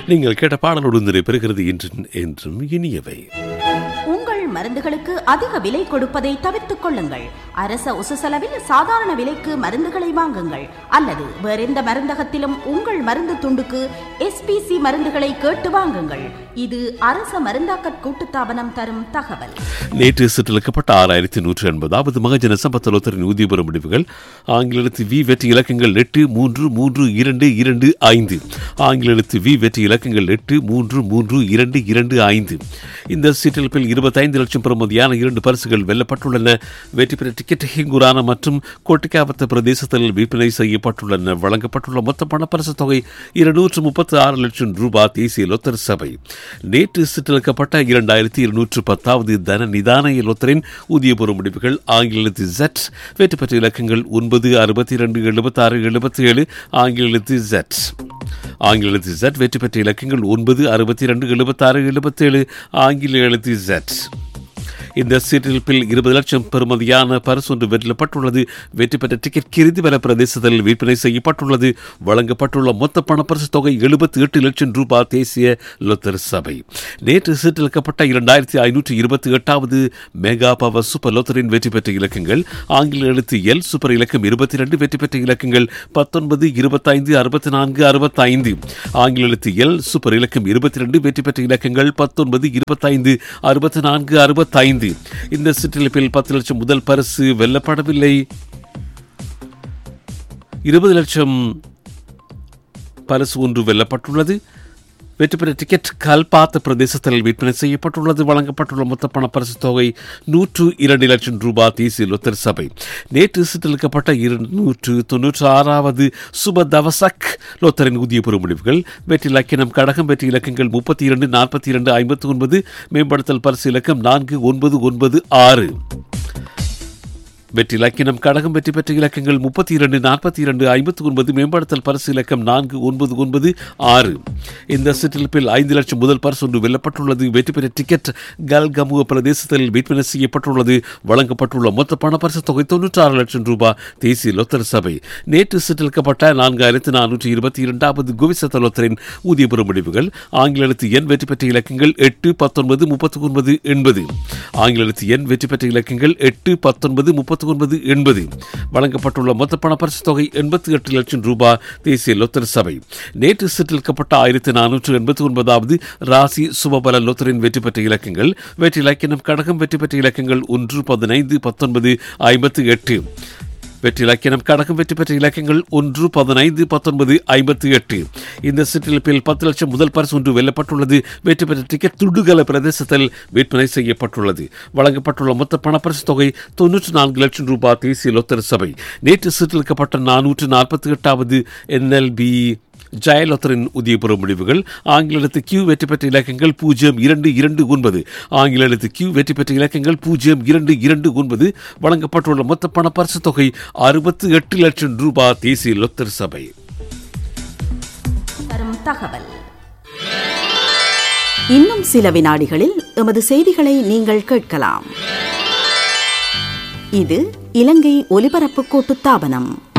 நீங்கள் கேட்ட பாடலோடு நிறைவேறுகிறது என்றும் என்றும் இனியவை உங்கள் மருந்துகளுக்கு அதிக விலை கொடுப்பதை தவிர்த்துக் கொள்ளுங்கள் அரச உசுசெலவில் சாதாரண விலைக்கு மருந்துகளை வாங்குங்கள் அல்லது வேறெந்த மருந்தகத்திலும் உங்கள் மருந்து துண்டுக்கு எஸ்பிசி மருந்துகளை கேட்டு வாங்குங்கள் இது அரச மருந்தாக்க கூட்டுத்தாபனம் தரும் தகவல் நேற்று சிற்றளிக்கப்பட்ட ஆறாயிரத்தி நூற்றி எண்பதாவது மகஜன சம்பத்தலோத்தரின் ஊதியபுர முடிவுகள் ஆங்கில எழுத்து வி வெற்றி இலக்கங்கள் எட்டு மூன்று மூன்று இரண்டு இரண்டு ஐந்து ஆங்கில எழுத்து வி வெற்றி இலக்கங்கள் எட்டு மூன்று மூன்று இரண்டு இரண்டு ஐந்து இந்த சீட்டளிப்பில் இருபத்தைந்து லட்சம் பெறுமதியான இரண்டு பரிசுகள் வெல்லப்பட்டுள்ளன வெற்றி பெற்ற டிக்கெட் ஹிங்குரான மற்றும் கோட்டிக்காவத்த பிரதேசத்தில் விற்பனை செய்யப்பட்டுள்ளன வழங்கப்பட்டுள்ள மொத்த பணப்பரிசு தொகை இருநூற்று முப்பத்தி ஆறு லட்சம் ரூபாய் தேசிய லொத்தர் சபை நேற்று சிற்றளிக்கப்பட்ட இரண்டாயிரத்தி இருநூற்று பத்தாவது தன நிதான லொத்தரின் ஊதியபூர்வ முடிவுகள் ஆங்கில எழுத்து ஜெட் வெற்றி பெற்ற இலக்கங்கள் ஒன்பது அறுபத்தி இரண்டு எழுபத்தாறு எழுபத்தி ஏழு ஆங்கில எழுத்து ஜெட் ஆங்கில எழுத்து ஜெட் வெற்றி பெற்ற இலக்கங்கள் ஒன்பது அறுபத்தி இரண்டு எழுபத்தாறு எழுபத்தேழு ஆங்கில எழுத்து ஜெட் இந்த சீட்டில் இருபது லட்சம் பெறுமதியான பரிசு ஒன்று வெல்லப்பட்டுள்ளது வெற்றி பெற்ற டிக்கெட் கிருதி வர பிரதேசத்தில் விற்பனை செய்யப்பட்டுள்ளது வழங்கப்பட்டுள்ள மொத்த பணப்பரிசு தொகை எழுபத்தி எட்டு லட்சம் ரூபாய் தேசிய லொத்தர் சபை நேற்று சீட்டிலிக்கப்பட்ட இரண்டாயிரத்தி ஐநூற்றி இருபத்தி எட்டாவது மெகா பவர் சூப்பர் லொத்தரின் வெற்றி பெற்ற இலக்கங்கள் ஆங்கில எழுத்து எல் சூப்பர் இலக்கம் இருபத்தி ரெண்டு வெற்றி பெற்ற இலக்கங்கள் பத்தொன்பது இருபத்தைந்து அறுபத்தி நான்கு அறுபத்தைந்து ஆங்கில எழுத்து எல் சூப்பர் இலக்கம் இருபத்தி ரெண்டு வெற்றி பெற்ற இலக்கங்கள் பத்தொன்பது இருபத்தைந்து அறுபத்தி நான்கு அறுபத்தைந்து இந்த சிற்றிலிப்பில் பத்து லட்சம் முதல் பரிசு வெல்லப்படவில்லை இருபது லட்சம் பரிசு ஒன்று வெல்லப்பட்டுள்ளது வெற்றி பெற்ற டிக்கெட் கல்பாத்த பிரதேசத்தில் விற்பனை செய்யப்பட்டுள்ளது வழங்கப்பட்டுள்ள மொத்த பண பரிசு தொகை நூற்று இரண்டு லட்சம் ரூபாய் தேசிய லொத்தர் சபை நேற்று சிற்றளிக்கப்பட்ட இருநூற்று தொன்னூற்று ஆறாவது சுப தவசக் லொத்தரின் ஊதியபூர்வ முடிவுகள் வெற்றி இலக்கினம் கடகம் வெற்றி இலக்கங்கள் முப்பத்தி இரண்டு நாற்பத்தி இரண்டு ஐம்பத்தி ஒன்பது மேம்படுத்தல் பரிசு இலக்கம் நான்கு ஒன்பது ஒன்பது ஆறு வெற்றி இலக்கினம் கடகம் வெற்றி பெற்ற இலக்கங்கள் முப்பத்தி இரண்டு நாற்பத்தி இரண்டு ஐம்பத்தி ஒன்பது மேம்படுத்தல் பரிசு இலக்கம் நான்கு ஒன்பது ஒன்பது ஆறு இந்த சிற்றிலிப்பில் ஐந்து லட்சம் முதல் பரிசு ஒன்று வெல்லப்பட்டுள்ளது வெற்றி பெற்ற டிக்கெட் கல்கமுக பிரதேசத்தில் விற்பனை செய்யப்பட்டுள்ளது வழங்கப்பட்டுள்ள மொத்த பணப்பரிசு தொகை தொன்னூற்றி ஆறு லட்சம் ரூபாய் தேசிய லொத்தர் சபை நேற்று சிற்றிலிக்கப்பட்ட நான்காயிரத்து நானூற்றி இருபத்தி இரண்டாவது குவிசத்த லொத்தரின் ஊதியபுர முடிவுகள் ஆங்கில எழுத்து எண் வெற்றி பெற்ற இலக்கங்கள் எட்டு பத்தொன்பது முப்பத்தி ஒன்பது எண்பது ஆங்கில எழுத்து எண் வெற்றி பெற்ற இலக்கங்கள் எட்டு பத்தொன்பது முப்பத்தி ஒன்பது எண்பது வழங்கப்பட்டுள்ள மொத்த பணப்பரிசு தொகை எண்பத்தி எட்டு லட்சம் ரூபாய் தேசிய லொத்தர் சபை நேற்று சிற்றிலிக்கப்பட்ட ஆயிரத்தி நானூற்று எண்பத்தி ஒன்பதாவது ராசி சுபபல லொத்தரின் வெற்றி பெற்ற இலக்கங்கள் வெற்றி இலக்கினம் கடகம் வெற்றி பெற்ற இலக்கங்கள் ஒன்று பதினைந்து பத்தொன்பது ஐம்பத்தி எட்டு வெற்றி இலக்கியம் கடகம் வெற்றி பெற்ற இலக்கங்கள் ஒன்று பதினைந்து பத்தொன்பது ஐம்பத்தி எட்டு இந்த சிற்றிலிப்பில் பத்து லட்சம் முதல் பரிசு ஒன்று வெல்லப்பட்டுள்ளது வெற்றி பெற்ற டிக்கெட் துடுகல பிரதேசத்தில் விற்பனை செய்யப்பட்டுள்ளது வழங்கப்பட்டுள்ள மொத்த பணப்பரிசு தொகை தொன்னூற்றி நான்கு லட்சம் ரூபாய் தேசிய லொத்தர் சபை நேற்று சிற்றிலிக்கப்பட்ட நானூற்று நாற்பத்தி எட்டாவது என்எல்பி ஜெயலலிதரின் உதயபுர முடிவுகள் ஆங்கில எழுத்து கியூ வெற்றி பெற்ற இலக்கங்கள் பூஜ்ஜியம் இரண்டு இரண்டு ஒன்பது ஆங்கில எழுத்து கியூ வெற்றி பெற்ற இலக்கங்கள் பூஜ்ஜியம் இரண்டு இரண்டு ஒன்பது வழங்கப்பட்டுள்ள மொத்த பண பரிசு தொகை அறுபத்தி எட்டு லட்சம் ரூபாய் தேசிய லொத்தர் சபை தரும் தகவல் இன்னும் சில வினாடிகளில் எமது செய்திகளை நீங்கள் கேட்கலாம் இது இலங்கை ஒலிபரப்பு கூட்டுத்தாபனம்